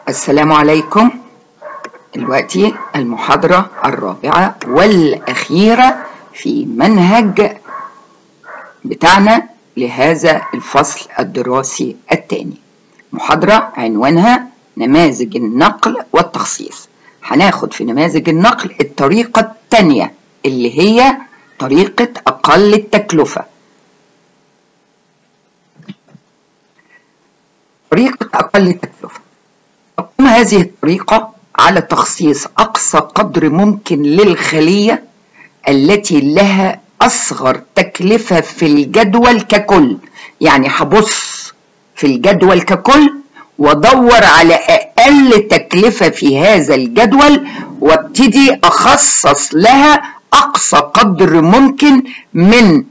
السلام عليكم دلوقتي المحاضرة الرابعة والأخيرة في منهج بتاعنا لهذا الفصل الدراسي الثاني محاضرة عنوانها نماذج النقل والتخصيص هناخد في نماذج النقل الطريقة الثانية اللي هي طريقة أقل التكلفة طريقة أقل التكلفة تقوم هذه الطريقة على تخصيص أقصى قدر ممكن للخلية التي لها أصغر تكلفة في الجدول ككل يعني هبص في الجدول ككل وادور على أقل تكلفة في هذا الجدول وابتدي أخصص لها أقصى قدر ممكن من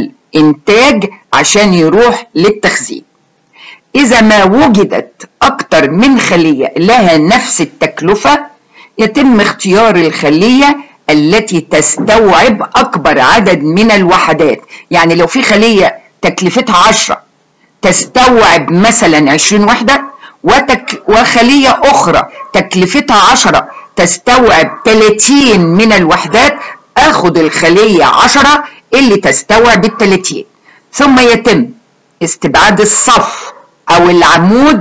الإنتاج عشان يروح للتخزين إذا ما وجدت أكثر من خلية لها نفس التكلفة يتم اختيار الخلية التي تستوعب أكبر عدد من الوحدات يعني لو في خلية تكلفتها عشرة تستوعب مثلا عشرين وحدة وتك وخلية أخرى تكلفتها عشرة تستوعب 30 من الوحدات أخد الخلية عشرة اللي تستوعب التلاتين ثم يتم استبعاد الصف او العمود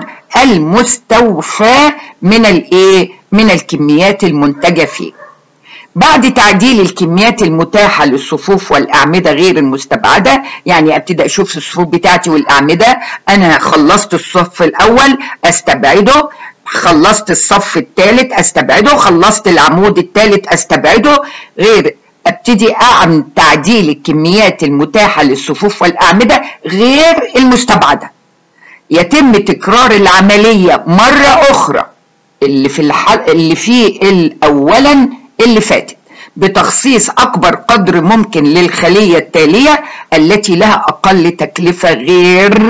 المستوفى من الايه من الكميات المنتجه فيه بعد تعديل الكميات المتاحه للصفوف والاعمده غير المستبعده يعني ابتدي اشوف الصفوف بتاعتي والاعمده انا خلصت الصف الاول استبعده خلصت الصف الثالث استبعده خلصت العمود الثالث استبعده غير ابتدي اعمل تعديل الكميات المتاحه للصفوف والاعمده غير المستبعده يتم تكرار العملية مرة أخرى اللي في الحل... اللي في أولا اللي فاتت بتخصيص أكبر قدر ممكن للخلية التالية التي لها أقل تكلفة غير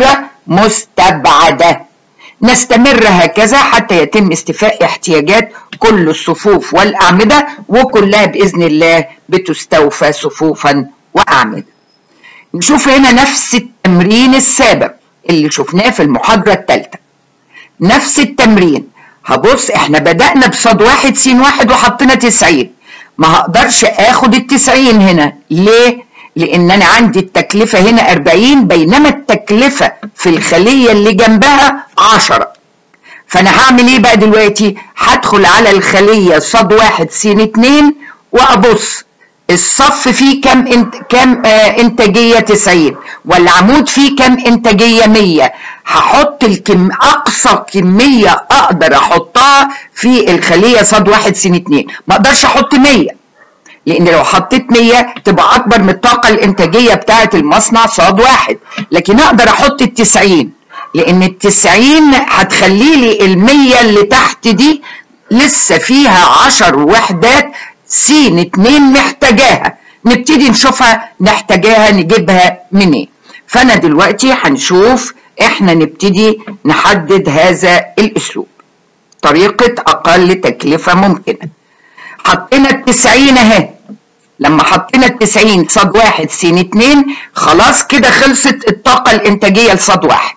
مستبعدة نستمر هكذا حتى يتم استيفاء احتياجات كل الصفوف والأعمدة وكلها بإذن الله بتستوفى صفوفا وأعمدة نشوف هنا نفس التمرين السابق اللي شفناه في المحاضرة الثالثة نفس التمرين هبص احنا بدأنا بصاد واحد سين واحد وحطينا تسعين ما هقدرش اخد التسعين هنا ليه؟ لان انا عندي التكلفة هنا اربعين بينما التكلفة في الخلية اللي جنبها عشرة فانا هعمل ايه بقى دلوقتي؟ هدخل على الخلية صاد واحد سين اتنين وابص الصف فيه كم انت كم آه انتاجيه 90 والعمود فيه كم انتاجيه 100 هحط الكم اقصى كميه اقدر احطها في الخليه صاد واحد سين اتنين ما اقدرش احط 100 لان لو حطيت 100 تبقى اكبر من الطاقه الانتاجيه بتاعه المصنع صاد واحد لكن اقدر احط ال 90 لان ال 90 هتخلي لي ال 100 اللي تحت دي لسه فيها 10 وحدات سين اتنين محتاجاها نبتدي نشوفها نحتاجاها نجيبها منين إيه؟ فانا دلوقتي هنشوف احنا نبتدي نحدد هذا الاسلوب طريقة اقل تكلفة ممكنة حطينا التسعين اهي لما حطينا التسعين صاد واحد سين اتنين خلاص كده خلصت الطاقة الانتاجية لصاد واحد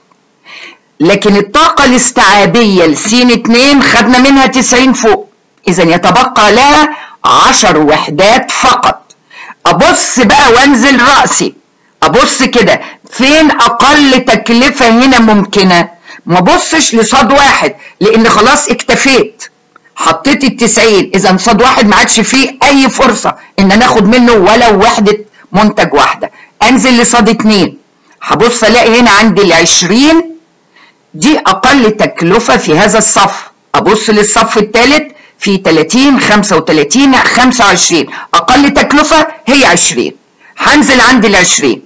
لكن الطاقة الاستيعابية لسين اتنين خدنا منها تسعين فوق اذا يتبقى لها عشر وحدات فقط ابص بقى وانزل راسي ابص كده فين اقل تكلفه هنا ممكنه ما بصش لصاد واحد لان خلاص اكتفيت حطيت التسعين اذا صاد واحد ما عادش فيه اي فرصه ان انا اخد منه ولو وحده منتج واحده انزل لصاد اتنين هبص الاقي هنا عندي العشرين دي اقل تكلفه في هذا الصف ابص للصف الثالث في 30 35 25 اقل تكلفه هي 20 هنزل عند ال 20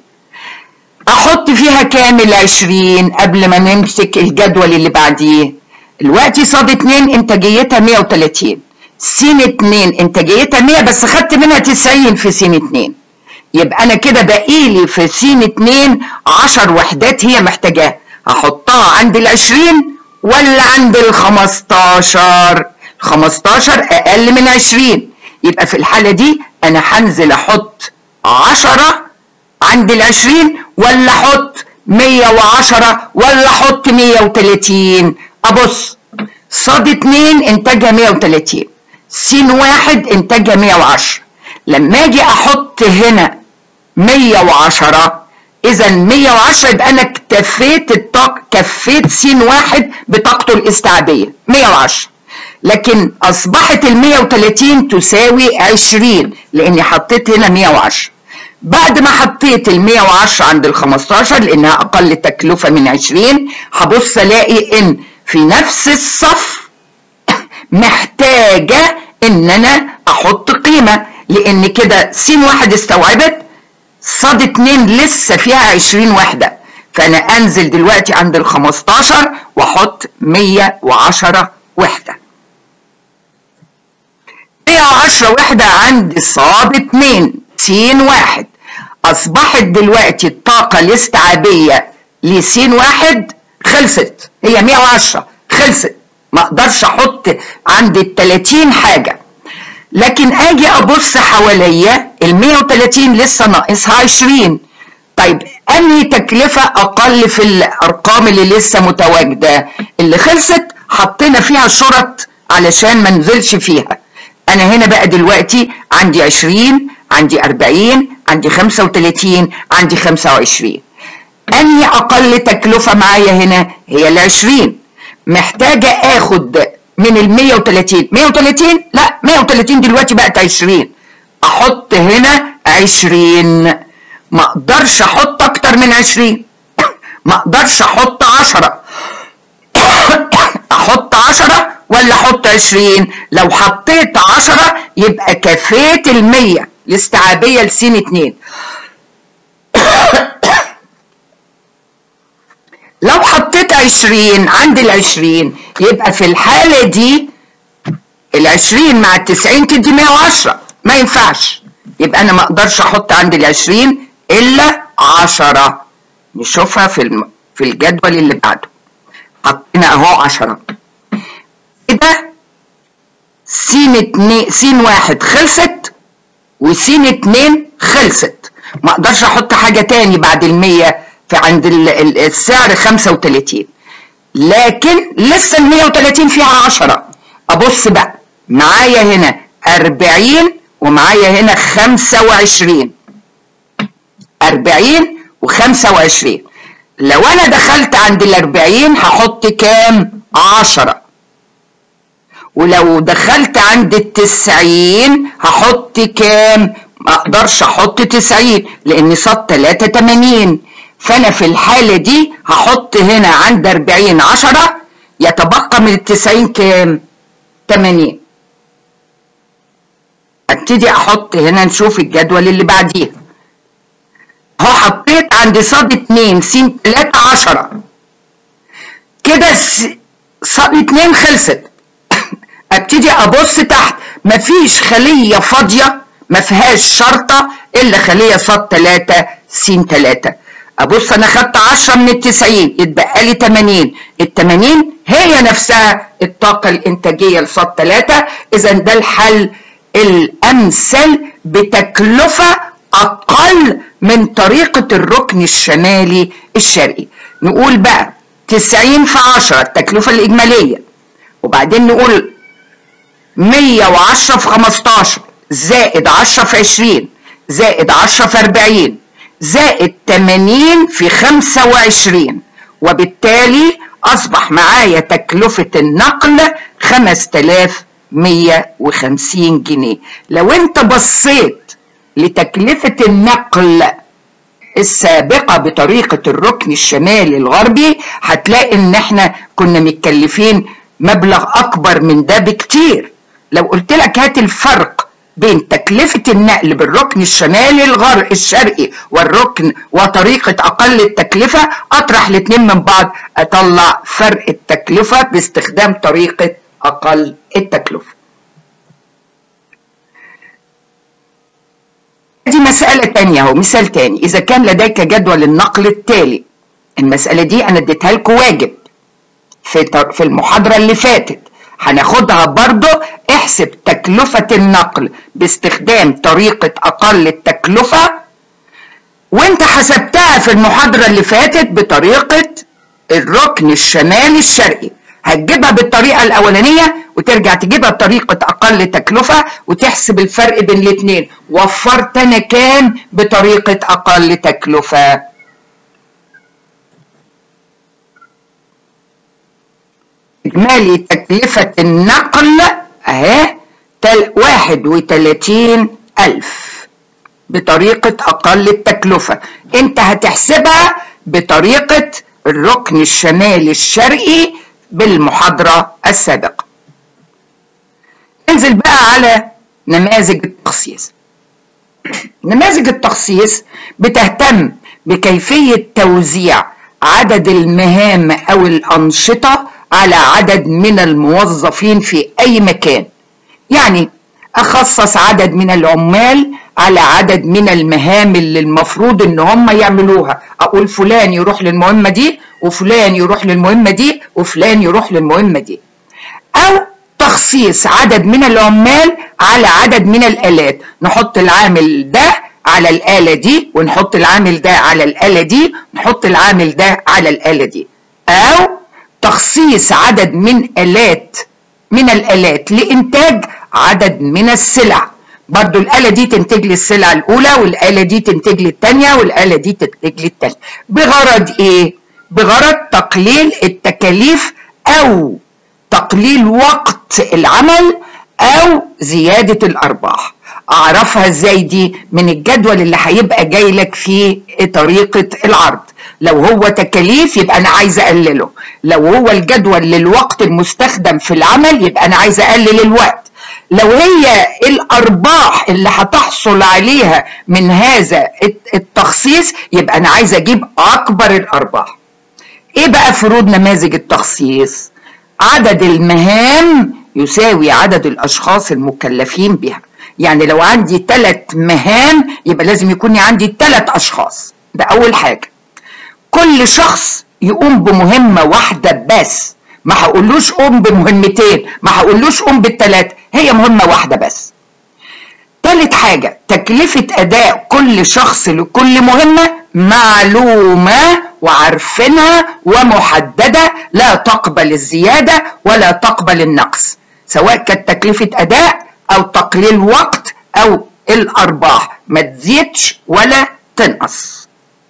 احط فيها كام ال 20 قبل ما نمسك الجدول اللي بعديه دلوقتي صاد 2 انتاجيتها 130 سين 2 انتاجيتها 100 بس خدت منها 90 في سين 2 يبقى انا كده باقي لي في سين 2 10 وحدات هي محتاجاها هحطها عند ال 20 ولا عند ال 15 15 اقل من 20 يبقى في الحاله دي انا هنزل احط 10 عند ال 20 ولا احط 110 ولا احط 130 ابص صاد 2 انتاجها 130 س 1 انتاجها 110 لما اجي احط هنا 110 اذا 110 يبقى انا اكتفيت الطاقه كفيت س 1 بطاقته الاستيعابيه 110 لكن اصبحت ال 130 تساوي 20 لاني حطيت هنا 110 بعد ما حطيت ال 110 عند ال 15 لانها اقل تكلفه من 20 هبص الاقي ان في نفس الصف محتاجه ان انا احط قيمه لان كده س واحد استوعبت صاد 2 لسه فيها 20 وحده فانا انزل دلوقتي عند ال 15 واحط 110 وحده 110 وحده عند صاد 2 س واحد اصبحت دلوقتي الطاقه الاستيعابيه لس واحد خلصت هي 110 خلصت ما اقدرش احط عند ال 30 حاجه لكن اجي ابص حواليا ال 130 لسه ناقصها 20 طيب انهي تكلفه اقل في الارقام اللي لسه متواجده اللي خلصت حطينا فيها شرط علشان ما ننزلش فيها انا هنا بقى دلوقتي عندي 20 عندي 40 عندي 35 عندي 25 انهي اقل تكلفه معايا هنا هي ال 20 محتاجه اخد من ال 130 130 لا 130 دلوقتي بقت 20 احط هنا 20 ما اقدرش احط اكتر من 20 ما اقدرش احط 10 احط 10 ولا احط 20 لو حطيت 10 يبقى كفيت ال 100 الاستيعابيه لسين 2 لو حطيت 20 عند ال 20 يبقى في الحالة دي ال 20 مع ال 90 تدي 110 ما ينفعش يبقى انا ما اقدرش احط عند ال 20 الا 10 نشوفها في الم... في الجدول اللي بعده حطينا اهو 10 كده س 2 س 1 خلصت وس 2 خلصت ما اقدرش احط حاجه تاني بعد ال 100 في عند السعر 35 لكن لسه ال 130 فيها 10 ابص بقى معايا هنا 40 ومعايا هنا 25 40 و25 لو انا دخلت عند ال 40 هحط كام 10 ولو دخلت عند ال 90 هحط كام ما اقدرش احط 90 لان صاد 3 80 فانا في الحالة دي هحط هنا عند 40 10 يتبقى من ال 90 كام 80 ابتدي احط هنا نشوف الجدول اللي بعديها اهو حطيت عند صاد 2 س 3 10 كده صاد 2 خلصت ابتدي ابص تحت مفيش خلية فاضية ما فيهاش شرطة الا خلية صاد 3 س 3 ابص انا خدت 10 من ال 90 يتبقى لي 80 ال 80 هي نفسها الطاقه الانتاجيه لصاد 3 اذا ده الحل الامثل بتكلفه اقل من طريقه الركن الشمالي الشرقي نقول بقى 90 في 10 التكلفه الاجماليه وبعدين نقول 110 في 15 زائد 10 في 20 زائد 10 في 40 زائد 80 في 25 وبالتالي أصبح معايا تكلفة النقل 5150 جنيه لو انت بصيت لتكلفة النقل السابقة بطريقة الركن الشمالي الغربي هتلاقي ان احنا كنا متكلفين مبلغ اكبر من ده بكتير لو قلت لك هات الفرق بين تكلفة النقل بالركن الشمالي الغرب الشرقي والركن وطريقة أقل التكلفة أطرح الاتنين من بعض أطلع فرق التكلفة باستخدام طريقة أقل التكلفة دي مسألة تانية اهو مثال تاني إذا كان لديك جدول النقل التالي المسألة دي أنا اديتها لكم واجب في في المحاضرة اللي فاتت هناخدها برضو احسب تكلفة النقل باستخدام طريقة أقل التكلفة وانت حسبتها في المحاضرة اللي فاتت بطريقة الركن الشمالي الشرقي هتجيبها بالطريقة الأولانية وترجع تجيبها بطريقة أقل تكلفة وتحسب الفرق بين الاتنين وفرت أنا كام بطريقة أقل تكلفة إجمالي تكلفة النقل أهي واحد وتلاتين ألف بطريقة أقل التكلفة أنت هتحسبها بطريقة الركن الشمالي الشرقي بالمحاضرة السابقة ننزل بقى على نماذج التخصيص نماذج التخصيص بتهتم بكيفية توزيع عدد المهام أو الأنشطة على عدد من الموظفين في أي مكان يعني أخصص عدد من العمال على عدد من المهام اللي المفروض ان هم يعملوها اقول فلان يروح للمهمه دي وفلان يروح للمهمه دي وفلان يروح للمهمه دي او تخصيص عدد من العمال على عدد من الالات نحط العامل ده على الآلة دي ونحط العامل ده على الآلة دي نحط العامل ده على الآلة دي أو تخصيص عدد من آلات من الآلات لإنتاج عدد من السلع برضو الآلة دي تنتج لي السلعة الأولى والآلة دي تنتج لي الثانية والآلة دي تنتج لي الثالثة بغرض إيه؟ بغرض تقليل التكاليف أو تقليل وقت العمل أو زيادة الأرباح أعرفها إزاي دي من الجدول اللي هيبقى جاي لك في طريقة العرض لو هو تكاليف يبقى أنا عايز أقلله لو هو الجدول للوقت المستخدم في العمل يبقى أنا عايز أقلل الوقت لو هي الارباح اللي هتحصل عليها من هذا التخصيص يبقى انا عايز اجيب اكبر الارباح ايه بقى فروض نماذج التخصيص عدد المهام يساوي عدد الاشخاص المكلفين بها يعني لو عندي ثلاث مهام يبقى لازم يكون عندي ثلاث اشخاص ده اول حاجه كل شخص يقوم بمهمه واحده بس ما هقولوش قوم بمهمتين ما هقولوش قوم بالثلاثه هي مهمة واحدة بس تالت حاجة تكلفة أداء كل شخص لكل مهمة معلومة وعارفينها ومحددة لا تقبل الزيادة ولا تقبل النقص سواء كانت تكلفة أداء أو تقليل وقت أو الأرباح ما تزيدش ولا تنقص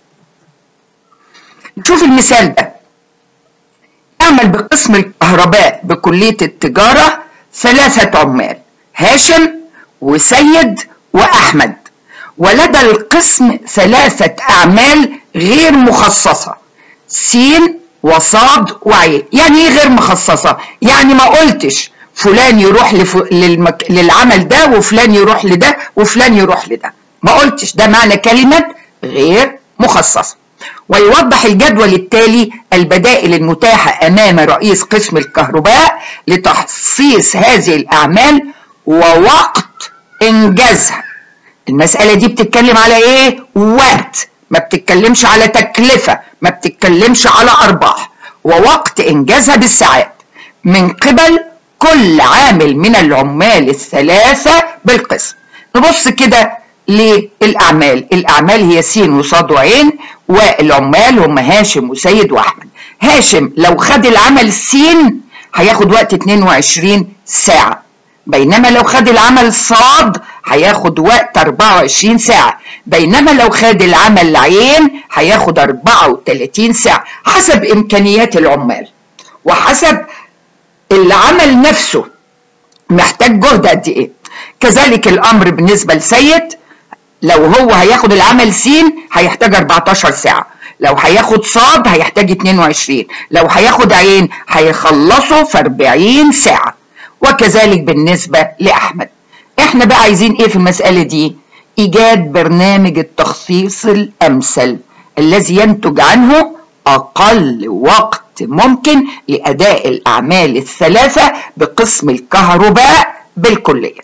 نشوف المثال ده يعمل بقسم الكهرباء بكلية التجارة ثلاثة عمال هاشم وسيد وأحمد ولدى القسم ثلاثة أعمال غير مخصصة سين وصاد وعين يعني ايه غير مخصصة يعني ما قلتش فلان يروح لف... للمك... للعمل ده وفلان يروح لده وفلان يروح لده ما قلتش ده معنى كلمة غير مخصصة ويوضح الجدول التالي البدائل المتاحة أمام رئيس قسم الكهرباء لتخصيص هذه الأعمال ووقت إنجازها المسألة دي بتتكلم على إيه؟ وقت ما بتتكلمش على تكلفة ما بتتكلمش على أرباح ووقت إنجازها بالساعات من قبل كل عامل من العمال الثلاثة بالقسم نبص كده للأعمال الأعمال هي سين وصاد وعين والعمال هم هاشم وسيد وأحمد هاشم لو خد العمل سين هياخد وقت 22 ساعة بينما لو خد العمل صاد هياخد وقت 24 ساعة بينما لو خد العمل عين هياخد 34 ساعة حسب إمكانيات العمال وحسب العمل نفسه محتاج جهد قد إيه كذلك الأمر بالنسبة لسيد لو هو هياخد العمل سين هيحتاج 14 ساعة لو هياخد صاد هيحتاج 22 لو هياخد عين هيخلصه في 40 ساعة وكذلك بالنسبة لأحمد احنا بقى عايزين ايه في المسألة دي ايجاد برنامج التخصيص الامثل الذي ينتج عنه اقل وقت ممكن لاداء الاعمال الثلاثة بقسم الكهرباء بالكلية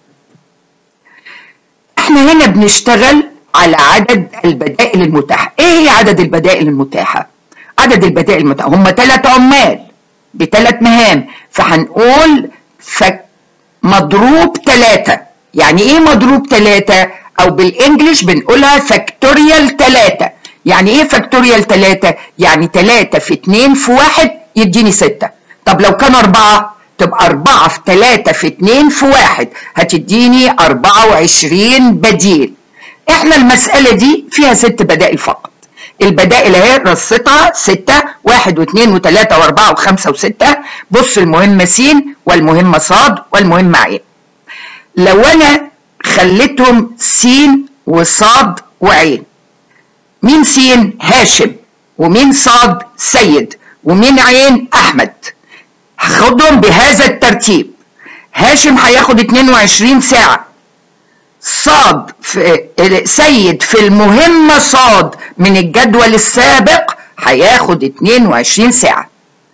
احنا هنا بنشتغل على عدد البدائل المتاحة ايه هي عدد البدائل المتاحة عدد البدائل المتاحة هم ثلاث عمال بثلاث مهام فهنقول فك مضروب ثلاثة يعني ايه مضروب ثلاثة او بالانجلش بنقولها فاكتوريال ثلاثة يعني ايه فاكتوريال ثلاثة يعني ثلاثة في اتنين في واحد يديني ستة طب لو كان أربعة تبقى أربعة في تلاتة في اتنين في واحد هتديني أربعة وعشرين بديل احنا المسألة دي فيها ست بدائل فقط البدائل اهي رصتها ستة واحد واثنين وثلاثة واربعة وخمسة وستة بص المهمة س والمهمة صاد والمهمة عين لو انا خليتهم س وصاد وعين مين س هاشم ومين صاد سيد ومين عين احمد هاخدهم بهذا الترتيب هاشم هياخد 22 ساعة صاد في سيد في المهمة صاد من الجدول السابق هياخد 22 ساعة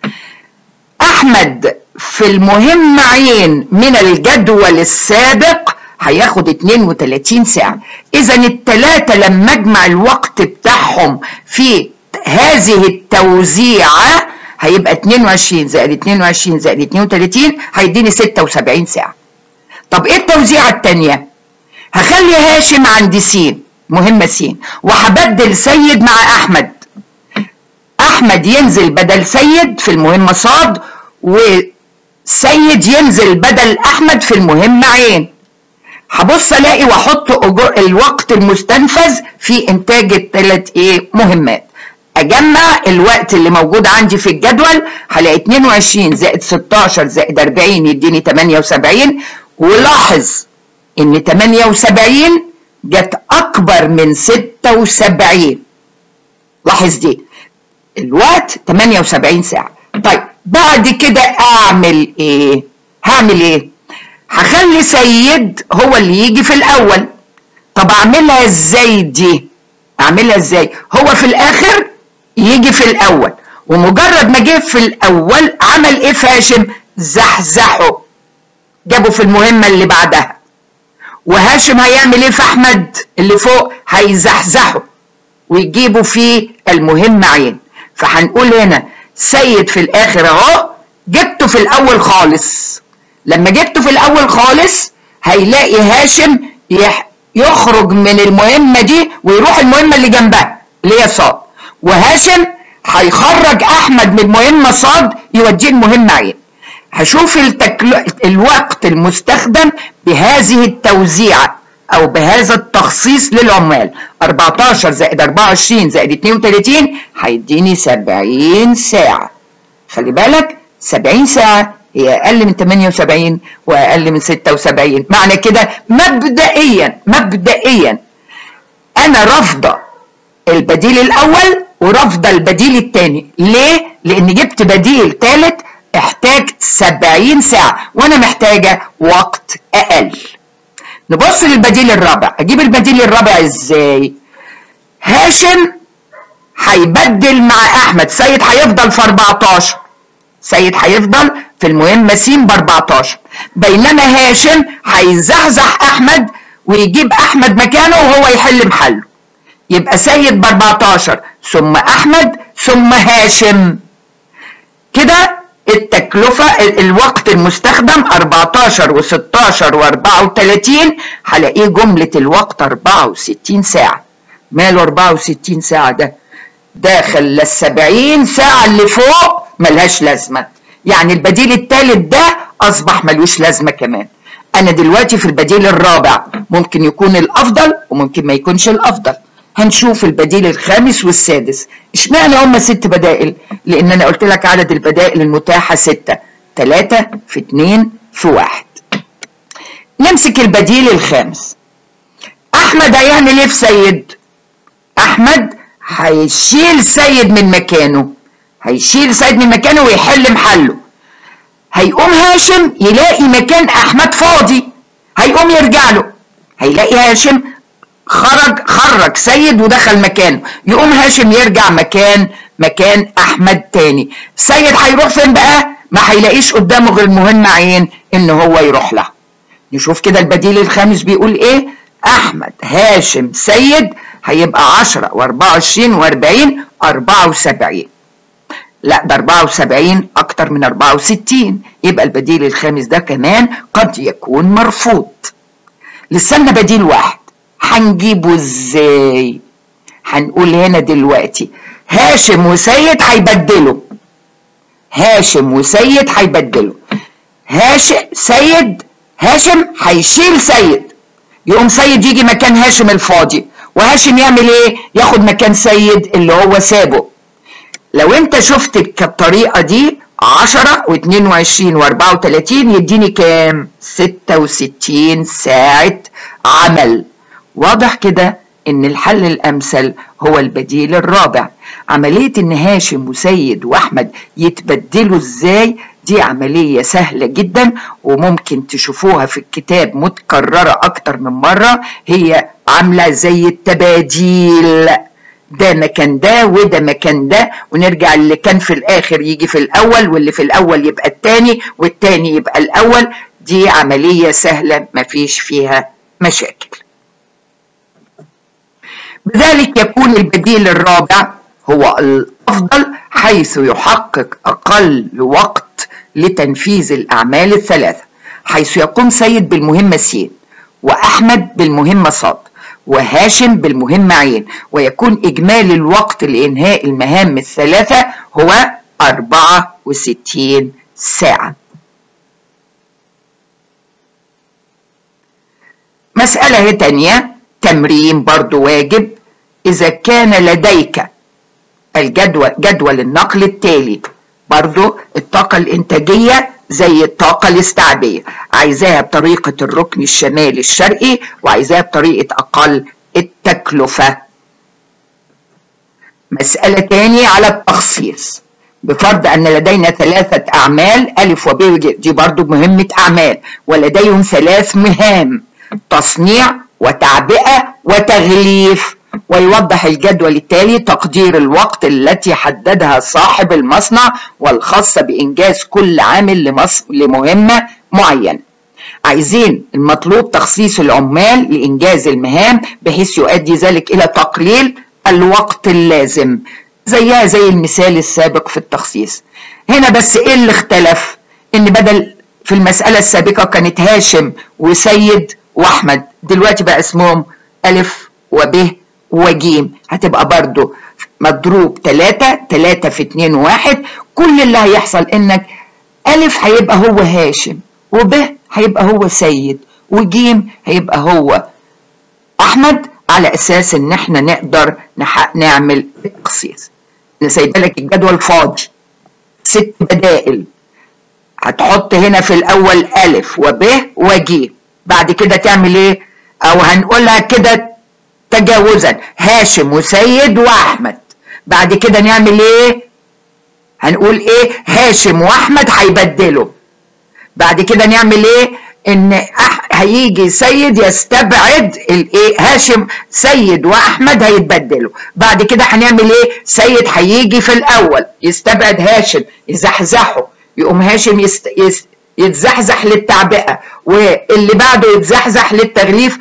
أحمد في المهمة عين من الجدول السابق هياخد 32 ساعة إذا التلاتة لما أجمع الوقت بتاعهم في هذه التوزيعة هيبقى 22 زائد 22 زائد 32 هيديني 76 ساعة طب ايه التوزيعة التانية هخلي هاشم عند س مهمة س وهبدل سيد مع احمد احمد ينزل بدل سيد في المهمة صاد وسيد ينزل بدل احمد في المهمة عين هبص الاقي واحط الوقت المستنفذ في انتاج الثلاث ايه مهمات اجمع الوقت اللي موجود عندي في الجدول هلاقي 22 زائد 16 زائد 40 يديني 78 ولاحظ ان 78 جت اكبر من 76 لاحظ دي الوقت 78 ساعة طيب بعد كده اعمل ايه هعمل ايه هخلي سيد هو اللي يجي في الاول طب اعملها ازاي دي اعملها ازاي هو في الاخر يجي في الاول ومجرد ما جه في الاول عمل ايه فاشم زحزحه جابه في المهمة اللي بعدها وهاشم هيعمل ايه في احمد اللي فوق هيزحزحه ويجيبه في المهمة عين فهنقول هنا سيد في الاخر اهو جبته في الاول خالص لما جبته في الاول خالص هيلاقي هاشم يخرج من المهمة دي ويروح المهمة اللي جنبها اللي هي صاد وهاشم هيخرج احمد من مهمة صاد يوديه المهمة عين هشوف التكل... الوقت المستخدم بهذه التوزيعة او بهذا التخصيص للعمال 14 زائد 24 زائد 32 هيديني 70 ساعة خلي بالك 70 ساعة هي اقل من 78 واقل من 76 معنى كده مبدئيا مبدئيا انا رافضه البديل الاول ورافضه البديل الثاني ليه لان جبت بديل ثالث احتاج 70 ساعة وانا محتاجة وقت اقل نبص للبديل الرابع اجيب البديل الرابع ازاي هاشم هيبدل مع احمد سيد هيفضل في 14 سيد هيفضل في المهمة س ب 14 بينما هاشم هيزحزح احمد ويجيب احمد مكانه وهو يحل محله يبقى سيد ب 14 ثم احمد ثم هاشم كده التكلفة الوقت المستخدم 14 و16 و34 هلاقيه جملة الوقت 64 ساعة ماله 64 ساعة ده ده خلى ال 70 ساعة اللي فوق ملهاش لازمة يعني البديل الثالث ده أصبح ملوش لازمة كمان أنا دلوقتي في البديل الرابع ممكن يكون الأفضل وممكن ما يكونش الأفضل هنشوف البديل الخامس والسادس اشمعنى هم ست بدائل لان انا قلت لك عدد البدائل المتاحة ستة تلاتة في اتنين في واحد نمسك البديل الخامس احمد هيعمل ايه في سيد احمد هيشيل سيد من مكانه هيشيل سيد من مكانه ويحل محله هيقوم هاشم يلاقي مكان احمد فاضي هيقوم يرجع له هيلاقي هاشم خرج خرج سيد ودخل مكانه يقوم هاشم يرجع مكان مكان احمد تاني سيد هيروح فين بقى ما هيلاقيش قدامه غير مهمة عين ان هو يروح لها نشوف كده البديل الخامس بيقول ايه احمد هاشم سيد هيبقى 10 و24 و40 74 لا ده 74 اكتر من 64 يبقى البديل الخامس ده كمان قد يكون مرفوض لسنا بديل واحد هنجيبه ازاي هنقول هنا دلوقتي هاشم وسيد هيبدلوا هاشم وسيد هيبدلوا هاشم سيد هاشم هيشيل سيد يقوم سيد يجي مكان هاشم الفاضي وهاشم يعمل ايه ياخد مكان سيد اللي هو سابه لو انت شفت الطريقه دي 10 و22 و34 يديني كام 66 ساعه عمل واضح كده ان الحل الامثل هو البديل الرابع عمليه ان هاشم وسيد واحمد يتبدلوا ازاي دي عملية سهلة جدا وممكن تشوفوها في الكتاب متكررة أكتر من مرة هي عاملة زي التباديل ده مكان ده وده مكان ده ونرجع اللي كان في الآخر يجي في الأول واللي في الأول يبقى التاني والتاني يبقى الأول دي عملية سهلة مفيش فيها مشاكل بذلك يكون البديل الرابع هو الأفضل حيث يحقق أقل وقت لتنفيذ الأعمال الثلاثة حيث يقوم سيد بالمهمة س وأحمد بالمهمة ص وهاشم بالمهمة عين ويكون إجمالي الوقت لإنهاء المهام الثلاثة هو 64 ساعة مسألة تانية تمرين برضو واجب إذا كان لديك الجدول جدول النقل التالي برضو الطاقة الإنتاجية زي الطاقة الاستيعابية عايزاها بطريقة الركن الشمالي الشرقي وعايزاها بطريقة أقل التكلفة مسألة تاني على التخصيص بفرض أن لدينا ثلاثة أعمال ألف وب دي برضو مهمة أعمال ولديهم ثلاث مهام تصنيع وتعبئة وتغليف ويوضح الجدول التالي تقدير الوقت التي حددها صاحب المصنع والخاصة بإنجاز كل عامل لمص... لمهمة معينة عايزين المطلوب تخصيص العمال لإنجاز المهام بحيث يؤدي ذلك إلى تقليل الوقت اللازم زيها زي المثال السابق في التخصيص هنا بس إيه اللي اختلف إن بدل في المسألة السابقة كانت هاشم وسيد وأحمد دلوقتي بقى اسمهم ألف وب وجيم هتبقى برضو مضروب تلاتة تلاتة في اتنين واحد كل اللي هيحصل انك ألف هيبقى هو هاشم وب هيبقى هو سيد وجيم هيبقى هو أحمد على أساس إن احنا نقدر نعمل تخصيص أنا سايبه لك الجدول فاضي ست بدائل هتحط هنا في الأول ألف وب وجيم بعد كده تعمل إيه؟ أو هنقولها كده تجاوزا هاشم وسيد واحمد بعد كده نعمل ايه هنقول ايه هاشم واحمد هيبدلوا بعد كده نعمل ايه ان أح... هيجي سيد يستبعد الايه هاشم سيد واحمد هيتبدلوا بعد كده هنعمل ايه سيد هيجي في الاول يستبعد هاشم يزحزحه يقوم هاشم يست... يست... يتزحزح للتعبئه واللي بعده يتزحزح للتغليف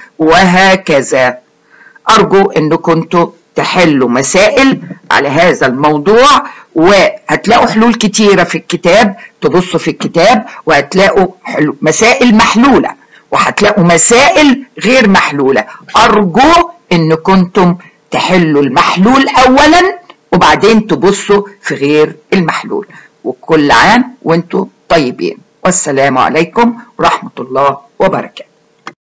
وهكذا أرجو أن كنتوا تحلوا مسائل على هذا الموضوع وهتلاقوا حلول كتيرة في الكتاب تبصوا في الكتاب وهتلاقوا حلو مسائل محلولة وهتلاقوا مسائل غير محلولة أرجو أن كنتم تحلوا المحلول أولا وبعدين تبصوا في غير المحلول وكل عام وانتم طيبين والسلام عليكم ورحمة الله وبركاته